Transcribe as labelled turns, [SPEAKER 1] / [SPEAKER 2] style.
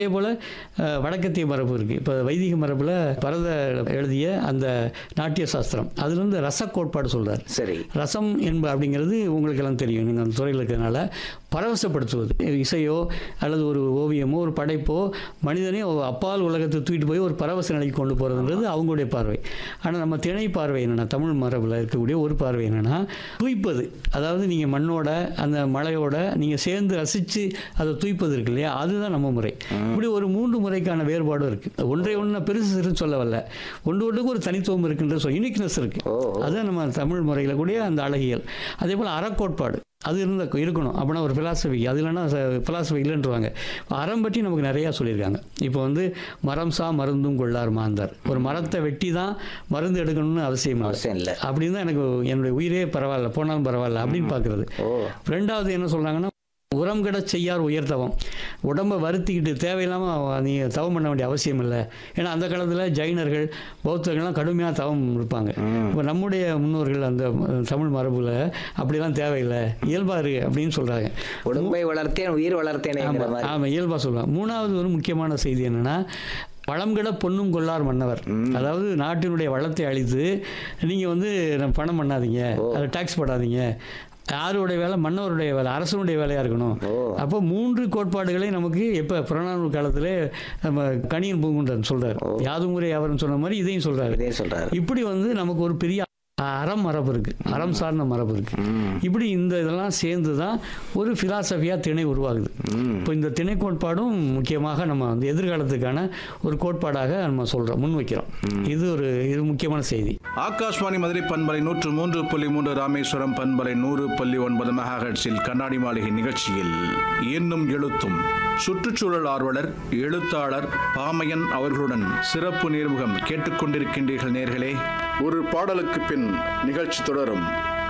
[SPEAKER 1] அதே போல் அஹ், வடக்கத்திய மரபு இருக்குது இப்போ வைதிக மரபில் பரத எழுதிய அந்த நாட்டிய சாஸ்திரம் அதுலேருந்து ரச கோட்பாடு சொல்கிறார்
[SPEAKER 2] சரி
[SPEAKER 1] ரசம் என்ப அப்படிங்கிறது உங்களுக்கு எல்லாம் தெரியும் நீங்கள் அந்த துறையில் இருக்கிறதுனால பரவசப்படுத்துவது இசையோ அல்லது ஒரு ஓவியமோ ஒரு படைப்போ மனிதனே ஒரு அப்பால் உலகத்தை தூக்கிட்டு போய் ஒரு பரவச நிலைக்கு கொண்டு போகிறதுன்றது அவங்களுடைய பார்வை ஆனால் நம்ம திணை பார்வை என்னென்னா தமிழ் மரபில் இருக்கக்கூடிய ஒரு பார்வை என்னென்னா தூய்ப்பது அதாவது நீங்கள் மண்ணோட அந்த மலையோட நீங்கள் சேர்ந்து ரசித்து அதை தூய்ப்பது இருக்கு இல்லையா அதுதான் நம்ம முறை இப்படி ஒரு மூன்று முறைக்கான வேறுபாடும் இருக்குது ஒன்றை ஒன்று பெருசு சிறுன்னு சொல்ல வரல ஒன்று ஒன்றுக்கு ஒரு தனித்துவம் இருக்குன்ற சொல் யூனிக்னஸ் இருக்குது
[SPEAKER 2] ஓ
[SPEAKER 1] அதுதான் நம்ம தமிழ் முறையில் கூடிய அந்த அழகியல் அதே போல் அறக்கோட்பாடு அது இருந்த இருக்கணும் அப்படின்னா ஒரு ஃபிலாசபி அது இல்லைன்னா ஃபிலாசபி இல்லைன்றவாங்க அறம் பற்றி நமக்கு நிறையா சொல்லியிருக்காங்க இப்போ வந்து மரம் சா மருந்தும் கொள்ளார் மாந்தார் ஒரு மரத்தை வெட்டி தான் மருந்து எடுக்கணும்னு அவசியம் இல்லை
[SPEAKER 2] அவசியம் இல்லை
[SPEAKER 1] அப்படின்னு தான் எனக்கு என்னுடைய உயிரே பரவாயில்ல போனாலும் பரவாயில்ல அப்படின்னு பார்க்குறது
[SPEAKER 2] ஓ
[SPEAKER 1] ரெண்டாவது என்ன சொல்கிறாங்கன்னா உரம் கிட செய்யார் உயர்த்தவம் உடம்பை வருத்திக்கிட்டு தேவையில்லாமல் நீ தவம் பண்ண வேண்டிய அவசியம் இல்லை ஏன்னா அந்த காலத்தில் ஜைனர்கள் பௌத்தர்கள்லாம் கடுமையாக தவம் இருப்பாங்க இப்போ நம்முடைய முன்னோர்கள் அந்த அஹ், தமிழ் மரபுல அப்படிலாம் தேவையில்லை இயல்பாக இருக்கு அப்படின்னு சொல்கிறாங்க
[SPEAKER 2] உடம்பை வளர்த்தேன் உயிர் வளர்த்தேனேங்கிற மாதிரி
[SPEAKER 1] ஆமாம் இயல்பாக சொல்லுவாங்க மூணாவது ஒரு முக்கியமான செய்தி என்னென்னா வளம்கிட பொண்ணும் கொள்ளார் மன்னவர் அதாவது நாட்டினுடைய வளத்தை அழித்து நீங்கள் வந்து நம்ம பணம் பண்ணாதீங்க அதை டேக்ஸ் போடாதீங்க யாருடைய வேலை மன்னவருடைய வேலை அரசனுடைய வேலையாக இருக்கணும்
[SPEAKER 2] ஓ
[SPEAKER 1] அப்போ மூன்று கோட்பாடுகளை நமக்கு எப்போ புறநானூறு காலத்தில் நம்ம கணியன் பூங்குன்றன் சொல்றாரு யாதும் முறை அவர்னு சொன்ன மாதிரி இதையும் சொல்றாரு
[SPEAKER 2] இதே சொல்றாரு
[SPEAKER 1] இப்படி வந்து நமக்கு ஒரு பெரிய அறம் மரபு இருக்கு அறம் சார்ந்த மரபு இருக்கு
[SPEAKER 2] ம்
[SPEAKER 1] இப்படி இந்த இதெல்லாம் சேர்ந்து தான் ஒரு ஃபிலாசபியாக திணை உருவாகுது
[SPEAKER 2] ம்
[SPEAKER 1] இப்போ இந்த திணை கோட்பாடும் முக்கியமாக நம்ம வந்து எதிர்காலத்துக்கான ஒரு கோட்பாடாக நம்ம சொல்கிறோம் முன்வைக்கிறோம் இது ஒரு இது முக்கியமான செய்தி
[SPEAKER 3] ஆகாஷ்வாணி மதுரை பண்பலை நூற்று மூன்று புள்ளி மூன்று ராமேஸ்வரம் பண்பலை நூறு புள்ளி ஒன்பது மெகாஹெட்ஸில் கண்ணாடி மாளிகை நிகழ்ச்சியில் இன்னும் எழுத்தும் சுற்றுச்சூழல் ஆர்வலர் எழுத்தாளர் பாமையன் அவர்களுடன் சிறப்பு நேர்முகம் கேட்டுக்கொண்டிருக்கின்றீர்கள் நேர்களே ஒரு பாடலுக்கு பின் நிகழ்ச்சி தொடரும்